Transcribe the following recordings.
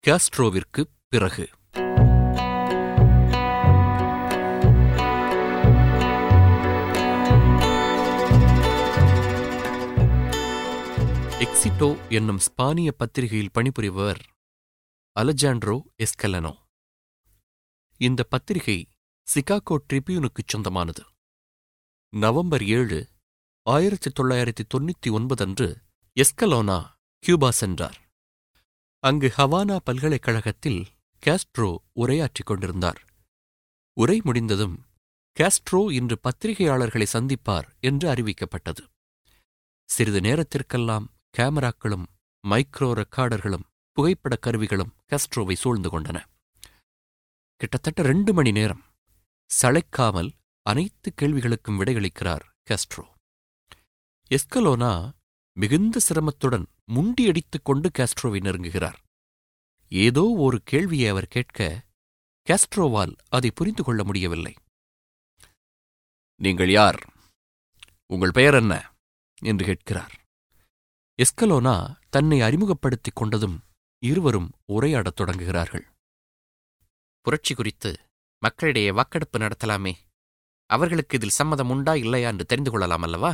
காஸ்ட்ரோவிற்கு பிறகு எக்ஸிட்டோ என்னும் ஸ்பானிய பத்திரிகையில் பணிபுரிபவர் அலெஜாண்ட்ரோ எஸ்கலனோ இந்த பத்திரிகை சிகாகோ ட்ரிபியூனுக்குச் சொந்தமானது நவம்பர் ஏழு ஆயிரத்தி தொள்ளாயிரத்தி தொண்ணூத்தி ஒன்பது அன்று எஸ்கலோனா கியூபா சென்றார் அங்கு ஹவானா பல்கலைக்கழகத்தில் காஸ்ட்ரோ உரையாற்றிக் கொண்டிருந்தார் உரை முடிந்ததும் காஸ்ட்ரோ இன்று பத்திரிகையாளர்களை சந்திப்பார் என்று அறிவிக்கப்பட்டது சிறிது நேரத்திற்கெல்லாம் கேமராக்களும் மைக்ரோ ரெக்கார்டர்களும் புகைப்படக் கருவிகளும் காஸ்ட்ரோவை சூழ்ந்து கொண்டன கிட்டத்தட்ட ரெண்டு மணி நேரம் சளைக்காமல் அனைத்து கேள்விகளுக்கும் விடையளிக்கிறார் காஸ்ட்ரோ எஸ்கலோனா மிகுந்த சிரமத்துடன் முண்டியடித்துக் கொண்டு காஸ்ட்ரோவை நெருங்குகிறார் ஏதோ ஒரு கேள்வியை அவர் கேட்க காஸ்ட்ரோவால் அதை புரிந்து கொள்ள முடியவில்லை நீங்கள் யார் உங்கள் பெயர் என்ன என்று கேட்கிறார் எஸ்கலோனா தன்னை அறிமுகப்படுத்திக் கொண்டதும் இருவரும் உரையாடத் தொடங்குகிறார்கள் புரட்சி குறித்து மக்களிடையே வாக்கெடுப்பு நடத்தலாமே அவர்களுக்கு இதில் சம்மதம் உண்டா இல்லையா என்று தெரிந்து கொள்ளலாம் அல்லவா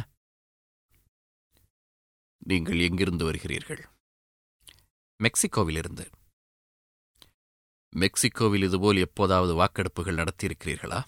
நீங்கள் எங்கிருந்து வருகிறீர்கள் மெக்சிகோவிலிருந்து மெக்சிகோவில் இதுபோல் எப்போதாவது வாக்கெடுப்புகள் நடத்தியிருக்கிறீர்களா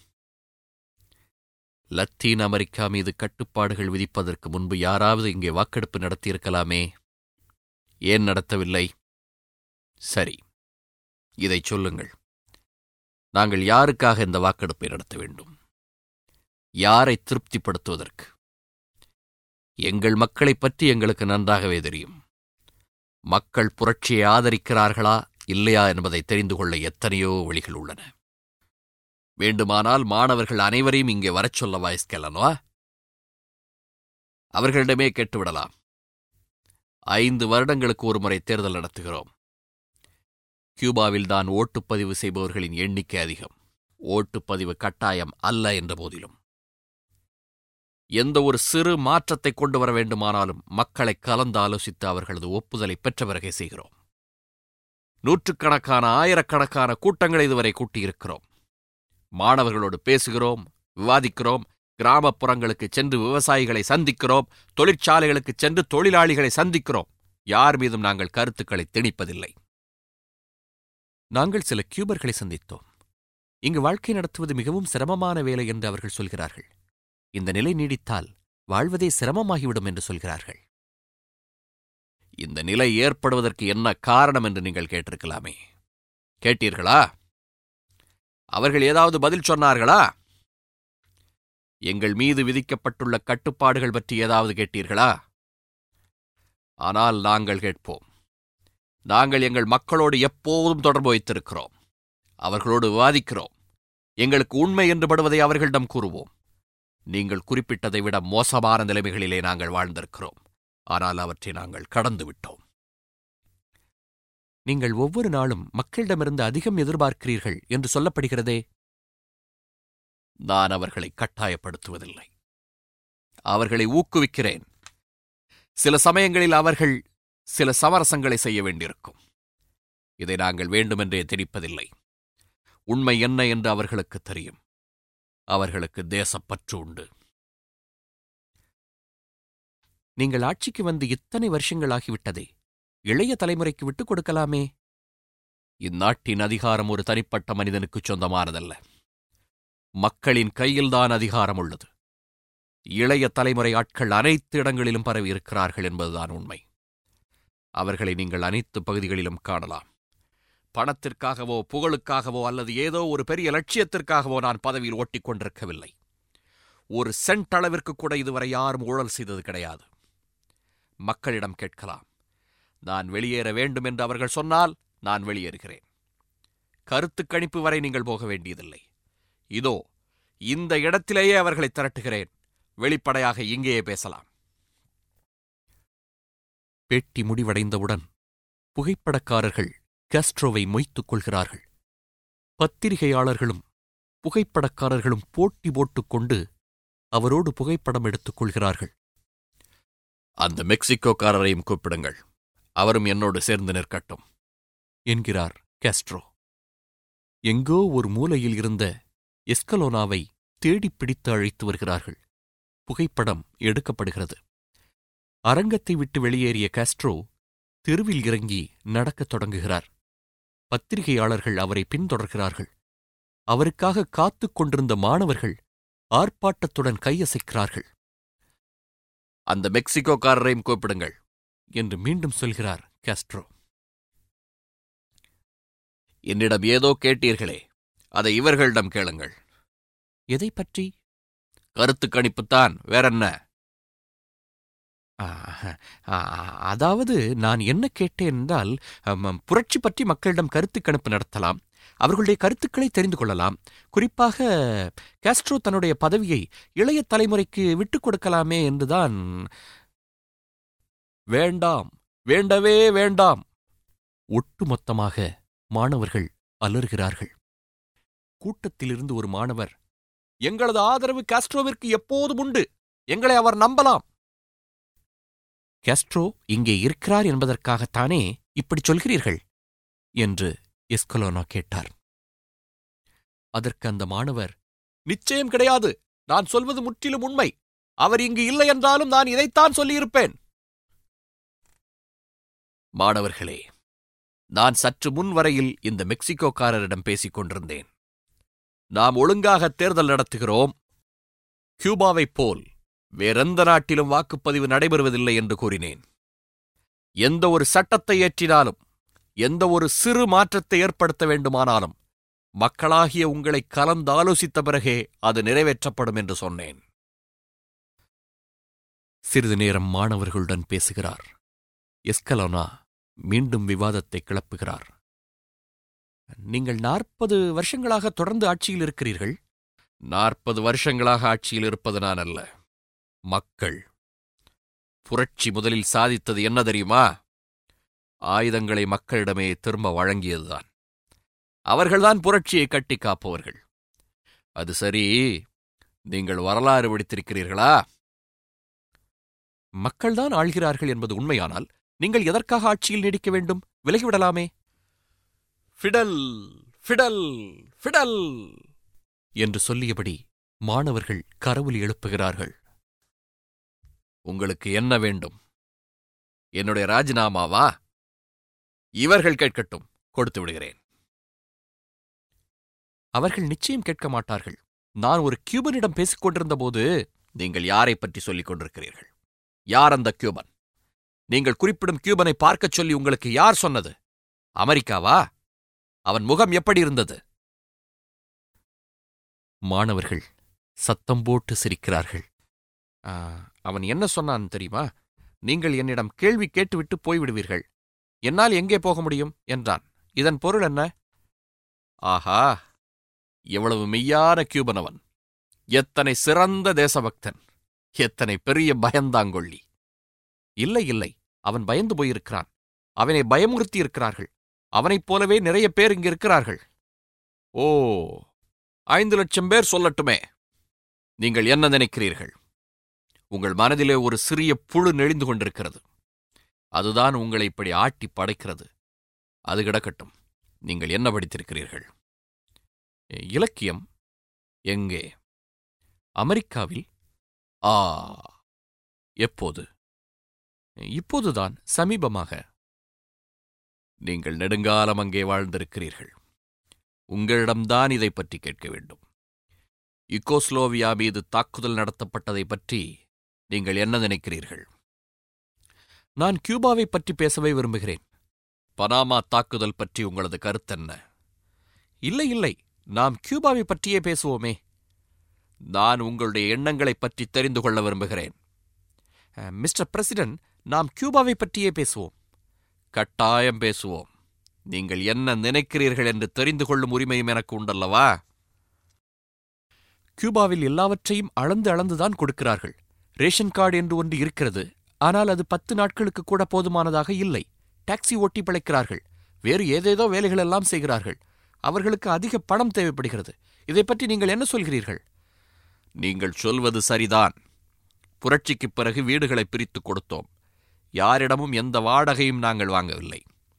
லத்தீன் அமெரிக்கா மீது கட்டுப்பாடுகள் விதிப்பதற்கு முன்பு யாராவது இங்கே வாக்கெடுப்பு நடத்தியிருக்கலாமே ஏன் நடத்தவில்லை சரி இதைச் சொல்லுங்கள் நாங்கள் யாருக்காக இந்த வாக்கெடுப்பை நடத்த வேண்டும் யாரை திருப்திப்படுத்துவதற்கு எங்கள் மக்களைப் பற்றி எங்களுக்கு நன்றாகவே தெரியும் மக்கள் புரட்சியை ஆதரிக்கிறார்களா இல்லையா என்பதை தெரிந்து கொள்ள எத்தனையோ வழிகள் உள்ளன வேண்டுமானால் மாணவர்கள் அனைவரையும் இங்கே வரச் சொல்ல வாய்ஸ்கலனவா அவர்களிடமே கேட்டுவிடலாம் ஐந்து வருடங்களுக்கு ஒரு முறை தேர்தல் நடத்துகிறோம் கியூபாவில் தான் ஓட்டுப்பதிவு செய்பவர்களின் எண்ணிக்கை அதிகம் ஓட்டுப்பதிவு கட்டாயம் அல்ல என்ற போதிலும் எந்த ஒரு சிறு மாற்றத்தை கொண்டு வர வேண்டுமானாலும் மக்களை கலந்து ஆலோசித்து அவர்களது ஒப்புதலை பெற்ற பிறகே செய்கிறோம் நூற்றுக்கணக்கான ஆயிரக்கணக்கான கூட்டங்களை இதுவரை கூட்டியிருக்கிறோம் மாணவர்களோடு பேசுகிறோம் விவாதிக்கிறோம் கிராமப்புறங்களுக்கு சென்று விவசாயிகளை சந்திக்கிறோம் தொழிற்சாலைகளுக்கு சென்று தொழிலாளிகளை சந்திக்கிறோம் யார் மீதும் நாங்கள் கருத்துக்களை திணிப்பதில்லை நாங்கள் சில கியூபர்களை சந்தித்தோம் இங்கு வாழ்க்கை நடத்துவது மிகவும் சிரமமான வேலை என்று அவர்கள் சொல்கிறார்கள் இந்த நிலை நீடித்தால் வாழ்வதே சிரமமாகிவிடும் என்று சொல்கிறார்கள் இந்த நிலை ஏற்படுவதற்கு என்ன காரணம் என்று நீங்கள் கேட்டிருக்கலாமே கேட்டீர்களா அவர்கள் ஏதாவது பதில் சொன்னார்களா எங்கள் மீது விதிக்கப்பட்டுள்ள கட்டுப்பாடுகள் பற்றி ஏதாவது கேட்டீர்களா ஆனால் நாங்கள் கேட்போம் நாங்கள் எங்கள் மக்களோடு எப்போதும் தொடர்பு வைத்திருக்கிறோம் அவர்களோடு விவாதிக்கிறோம் எங்களுக்கு உண்மை என்று படுவதை அவர்களிடம் கூறுவோம் நீங்கள் குறிப்பிட்டதை விட மோசமான நிலைமைகளிலே நாங்கள் வாழ்ந்திருக்கிறோம் ஆனால் அவற்றை நாங்கள் கடந்து விட்டோம் நீங்கள் ஒவ்வொரு நாளும் மக்களிடமிருந்து அதிகம் எதிர்பார்க்கிறீர்கள் என்று சொல்லப்படுகிறதே நான் அவர்களை கட்டாயப்படுத்துவதில்லை அவர்களை ஊக்குவிக்கிறேன் சில சமயங்களில் அவர்கள் சில சமரசங்களை செய்ய வேண்டியிருக்கும் இதை நாங்கள் வேண்டுமென்றே திணிப்பதில்லை உண்மை என்ன என்று அவர்களுக்கு தெரியும் அவர்களுக்கு தேசப்பற்று உண்டு நீங்கள் ஆட்சிக்கு வந்து இத்தனை வருஷங்களாகிவிட்டதே இளைய தலைமுறைக்கு விட்டுக் கொடுக்கலாமே இந்நாட்டின் அதிகாரம் ஒரு தனிப்பட்ட மனிதனுக்குச் சொந்தமானதல்ல மக்களின் கையில்தான் அதிகாரம் உள்ளது இளைய தலைமுறை ஆட்கள் அனைத்து இடங்களிலும் பரவி இருக்கிறார்கள் என்பதுதான் உண்மை அவர்களை நீங்கள் அனைத்து பகுதிகளிலும் காணலாம் பணத்திற்காகவோ புகழுக்காகவோ அல்லது ஏதோ ஒரு பெரிய லட்சியத்திற்காகவோ நான் பதவியில் ஓட்டிக் கொண்டிருக்கவில்லை ஒரு சென்ட் அளவிற்கு கூட இதுவரை யாரும் ஊழல் செய்தது கிடையாது மக்களிடம் கேட்கலாம் நான் வெளியேற வேண்டும் என்று அவர்கள் சொன்னால் நான் வெளியேறுகிறேன் கருத்து கணிப்பு வரை நீங்கள் போக வேண்டியதில்லை இதோ இந்த இடத்திலேயே அவர்களை திரட்டுகிறேன் வெளிப்படையாக இங்கேயே பேசலாம் பேட்டி முடிவடைந்தவுடன் புகைப்படக்காரர்கள் காஸ்ட்ரோவை மொய்த்துக் கொள்கிறார்கள் பத்திரிகையாளர்களும் புகைப்படக்காரர்களும் போட்டி போட்டுக் கொண்டு அவரோடு புகைப்படம் எடுத்துக் கொள்கிறார்கள் அந்த மெக்சிகோக்காரரையும் கூப்பிடுங்கள் அவரும் என்னோடு சேர்ந்து நிற்கட்டும் என்கிறார் காஸ்ட்ரோ எங்கோ ஒரு மூலையில் இருந்த எஸ்கலோனாவை தேடிப் பிடித்து அழைத்து வருகிறார்கள் புகைப்படம் எடுக்கப்படுகிறது அரங்கத்தை விட்டு வெளியேறிய காஸ்ட்ரோ தெருவில் இறங்கி நடக்கத் தொடங்குகிறார் பத்திரிகையாளர்கள் அவரை பின்தொடர்கிறார்கள் அவருக்காக காத்துக் கொண்டிருந்த மாணவர்கள் ஆர்ப்பாட்டத்துடன் கையசைக்கிறார்கள் அந்த மெக்சிகோக்காரரையும் கூப்பிடுங்கள் என்று மீண்டும் சொல்கிறார் காஸ்ட்ரோ என்னிடம் ஏதோ கேட்டீர்களே அதை இவர்களிடம் கேளுங்கள் எதை பற்றி கருத்து கணிப்புத்தான் வேறென்ன அதாவது நான் என்ன கேட்டேன் என்றால் அம், புரட்சி பற்றி மக்களிடம் கருத்து கணிப்பு நடத்தலாம் அவர்களுடைய கருத்துக்களை தெரிந்து கொள்ளலாம் குறிப்பாக காஸ்ட்ரோ தன்னுடைய பதவியை இளைய தலைமுறைக்கு விட்டுக் கொடுக்கலாமே என்றுதான் வேண்டாம் வேண்டவே வேண்டாம் ஒட்டுமொத்தமாக மாணவர்கள் அலறுகிறார்கள் கூட்டத்திலிருந்து ஒரு மாணவர் எங்களது ஆதரவு காஸ்ட்ரோவிற்கு எப்போதும் உண்டு எங்களை அவர் நம்பலாம் காஸ்ட்ரோ இங்கே இருக்கிறார் என்பதற்காகத்தானே இப்படி சொல்கிறீர்கள் என்று எஸ்கலோனா கேட்டார் அதற்கு அந்த மாணவர் நிச்சயம் கிடையாது நான் சொல்வது முற்றிலும் உண்மை அவர் இங்கு இல்லை என்றாலும் நான் இதைத்தான் சொல்லியிருப்பேன் மாணவர்களே நான் சற்று முன் வரையில் இந்த மெக்சிகோக்காரரிடம் பேசிக் கொண்டிருந்தேன் நாம் ஒழுங்காக தேர்தல் நடத்துகிறோம் கியூபாவைப் போல் வேறெந்த நாட்டிலும் வாக்குப்பதிவு நடைபெறுவதில்லை என்று கூறினேன் எந்த ஒரு சட்டத்தை ஏற்றினாலும் எந்த ஒரு சிறு மாற்றத்தை ஏற்படுத்த வேண்டுமானாலும் மக்களாகிய உங்களை கலந்தாலோசித்த பிறகே அது நிறைவேற்றப்படும் என்று சொன்னேன் சிறிது நேரம் மாணவர்களுடன் பேசுகிறார் எஸ்கலோனா மீண்டும் விவாதத்தை கிளப்புகிறார் நீங்கள் நாற்பது வருஷங்களாக தொடர்ந்து ஆட்சியில் இருக்கிறீர்கள் நாற்பது வருஷங்களாக ஆட்சியில் இருப்பது நான் அல்ல மக்கள் புரட்சி முதலில் சாதித்தது என்ன தெரியுமா ஆயுதங்களை மக்களிடமே திரும்ப வழங்கியதுதான் அவர்கள்தான் புரட்சியை கட்டி காப்பவர்கள் அது சரி நீங்கள் வரலாறு படித்திருக்கிறீர்களா மக்கள்தான் ஆள்கிறார்கள் என்பது உண்மையானால் நீங்கள் எதற்காக ஆட்சியில் நீடிக்க வேண்டும் விலகிவிடலாமே ஃபிடல் ஃபிடல் ஃபிடல் என்று சொல்லியபடி மாணவர்கள் கரவொலி எழுப்புகிறார்கள் உங்களுக்கு என்ன வேண்டும் என்னுடைய ராஜினாமாவா இவர்கள் கேட்கட்டும் கொடுத்து விடுகிறேன் அவர்கள் நிச்சயம் கேட்க மாட்டார்கள் நான் ஒரு கியூபனிடம் பேசிக் கொண்டிருந்தபோது நீங்கள் யாரை பற்றி சொல்லிக் கொண்டிருக்கிறீர்கள் யார் அந்த கியூபன் நீங்கள் குறிப்பிடும் கியூபனை பார்க்கச் சொல்லி உங்களுக்கு யார் சொன்னது அமெரிக்காவா அவன் முகம் எப்படி இருந்தது மாணவர்கள் சத்தம் போட்டு சிரிக்கிறார்கள் "ஆ, அவன் என்ன சொன்னான் தெரியுமா நீங்கள் என்னிடம் கேள்வி கேட்டுவிட்டு போய்விடுவீர்கள் என்னால் எங்கே போக முடியும் என்றான் இதன் பொருள் என்ன ஆஹா எவ்வளவு மெய்யான கியூபன் அவன் எத்தனை சிறந்த தேசபக்தன் எத்தனை பெரிய பயந்தாங்கொள்ளி இல்லை இல்லை அவன் பயந்து போயிருக்கிறான் அவனை பயமுறுத்தி இருக்கிறார்கள் அவனைப் போலவே நிறைய பேர் இங்கு இருக்கிறார்கள் ஓ ஐந்து லட்சம் பேர் சொல்லட்டுமே நீங்கள் என்ன நினைக்கிறீர்கள் உங்கள் மனதிலே ஒரு சிறிய புழு நெளிந்து கொண்டிருக்கிறது அதுதான் உங்களை இப்படி ஆட்டி படைக்கிறது அது கிடக்கட்டும் நீங்கள் என்ன படித்திருக்கிறீர்கள் இலக்கியம் எங்கே அமெரிக்காவில் ஆ எப்போது இப்போதுதான் சமீபமாக நீங்கள் நெடுங்காலம் அங்கே வாழ்ந்திருக்கிறீர்கள் உங்களிடம்தான் இதை பற்றி கேட்க வேண்டும் யுகோஸ்லோவியா மீது தாக்குதல் நடத்தப்பட்டதை பற்றி நீங்கள் என்ன நினைக்கிறீர்கள் நான் கியூபாவை பற்றி பேசவே விரும்புகிறேன் பனாமா தாக்குதல் பற்றி உங்களது கருத்தென்ன இல்லை இல்லை நாம் கியூபாவை பற்றியே பேசுவோமே நான் உங்களுடைய எண்ணங்களைப் பற்றி தெரிந்து கொள்ள விரும்புகிறேன் அஹ், மிஸ்டர் பிரசிடென்ட் நாம் கியூபாவை பற்றியே பேசுவோம் கட்டாயம் பேசுவோம் நீங்கள் என்ன நினைக்கிறீர்கள் என்று தெரிந்து கொள்ளும் உரிமையும் எனக்கு உண்டல்லவா கியூபாவில் எல்லாவற்றையும் அளந்து அளந்துதான் கொடுக்கிறார்கள் ரேஷன் கார்டு என்று ஒன்று இருக்கிறது ஆனால் அது பத்து நாட்களுக்கு கூட போதுமானதாக இல்லை டாக்ஸி ஓட்டி பிழைக்கிறார்கள் வேறு ஏதேதோ வேலைகள் எல்லாம் செய்கிறார்கள் அவர்களுக்கு அதிக பணம் தேவைப்படுகிறது இதைப் பற்றி நீங்கள் என்ன சொல்கிறீர்கள் நீங்கள் சொல்வது சரிதான் புரட்சிக்குப் பிறகு வீடுகளை பிரித்துக் கொடுத்தோம் யாரிடமும் எந்த வாடகையும் நாங்கள் வாங்கவில்லை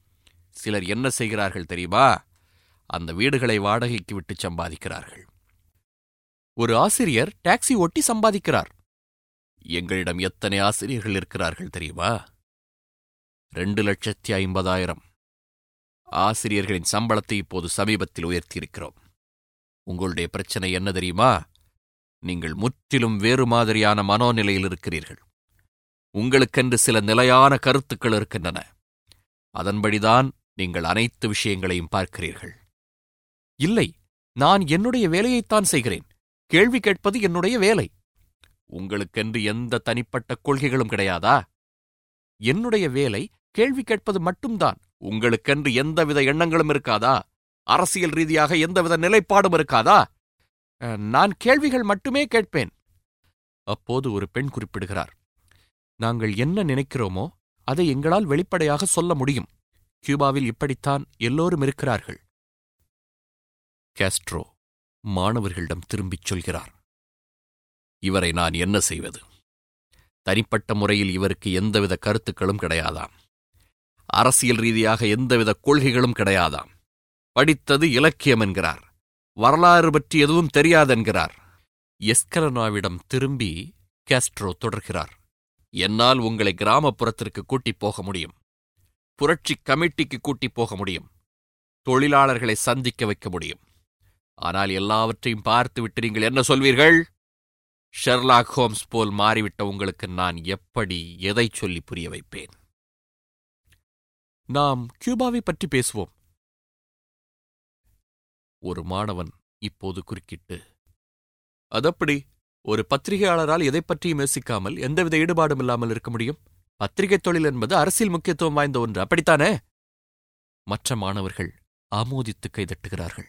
சிலர் என்ன செய்கிறார்கள் தெரியுமா அந்த வீடுகளை வாடகைக்கு விட்டு சம்பாதிக்கிறார்கள் ஒரு ஆசிரியர் டாக்ஸி ஓட்டி சம்பாதிக்கிறார் எங்களிடம் எத்தனை ஆசிரியர்கள் இருக்கிறார்கள் தெரியுமா ரெண்டு லட்சத்தி ஐம்பதாயிரம் ஆசிரியர்களின் சம்பளத்தை இப்போது சமீபத்தில் உயர்த்தியிருக்கிறோம் உங்களுடைய பிரச்சனை என்ன தெரியுமா நீங்கள் முற்றிலும் வேறு மாதிரியான மனோநிலையில் இருக்கிறீர்கள் உங்களுக்கென்று சில நிலையான கருத்துக்கள் இருக்கின்றன அதன்படிதான் நீங்கள் அனைத்து விஷயங்களையும் பார்க்கிறீர்கள் இல்லை நான் என்னுடைய வேலையைத்தான் செய்கிறேன் கேள்வி கேட்பது என்னுடைய வேலை உங்களுக்கென்று எந்த தனிப்பட்ட கொள்கைகளும் கிடையாதா என்னுடைய வேலை கேள்வி கேட்பது மட்டும்தான் உங்களுக்கென்று எந்தவித எண்ணங்களும் இருக்காதா அரசியல் ரீதியாக எந்தவித நிலைப்பாடும் இருக்காதா அஹ், நான் கேள்விகள் மட்டுமே கேட்பேன் அப்போது ஒரு பெண் குறிப்பிடுகிறார் நாங்கள் என்ன நினைக்கிறோமோ அதை எங்களால் வெளிப்படையாக சொல்ல முடியும் கியூபாவில் இப்படித்தான் எல்லோரும் இருக்கிறார்கள் காஸ்ட்ரோ மாணவர்களிடம் திரும்பிச் சொல்கிறார் இவரை நான் என்ன செய்வது தனிப்பட்ட முறையில் இவருக்கு எந்தவித கருத்துக்களும் கிடையாதாம் அரசியல் ரீதியாக எந்தவித கொள்கைகளும் கிடையாதாம் படித்தது இலக்கியம் என்கிறார் வரலாறு பற்றி எதுவும் தெரியாதென்கிறார் எஸ்கலனாவிடம் திரும்பி காஸ்ட்ரோ தொடர்கிறார் என்னால் உங்களை கிராமப்புறத்திற்கு கூட்டிப் போக முடியும் புரட்சி கமிட்டிக்கு கூட்டிப் போக முடியும் தொழிலாளர்களை சந்திக்க வைக்க முடியும் ஆனால் எல்லாவற்றையும் பார்த்துவிட்டு நீங்கள் என்ன சொல்வீர்கள் ஷெர்லாக் ஹோம்ஸ் போல் மாறிவிட்ட உங்களுக்கு நான் எப்படி எதை சொல்லி புரிய வைப்பேன் நாம் கியூபாவை பற்றி பேசுவோம் ஒரு மாணவன் இப்போது குறுக்கிட்டு அதப்படி ஒரு பத்திரிகையாளரால் எதைப் பற்றியும் யோசிக்காமல் எந்தவித ஈடுபாடும் இல்லாமல் இருக்க முடியும் பத்திரிகை தொழில் என்பது அரசியல் முக்கியத்துவம் வாய்ந்த ஒன்று அப்படித்தானே மற்ற மாணவர்கள் ஆமோதித்து கைதட்டுகிறார்கள்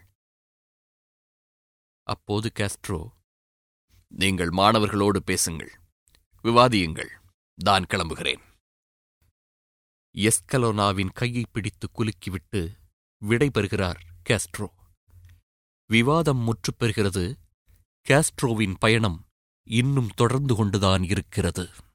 அப்போது காஸ்ட்ரோ நீங்கள் மாணவர்களோடு பேசுங்கள் விவாதியுங்கள் தான் கிளம்புகிறேன் எஸ்கலோனாவின் கையை பிடித்து குலுக்கிவிட்டு விடைபெறுகிறார் காஸ்ட்ரோ விவாதம் முற்றுப்பெறுகிறது காஸ்ட்ரோவின் பயணம் இன்னும் தொடர்ந்து கொண்டுதான் இருக்கிறது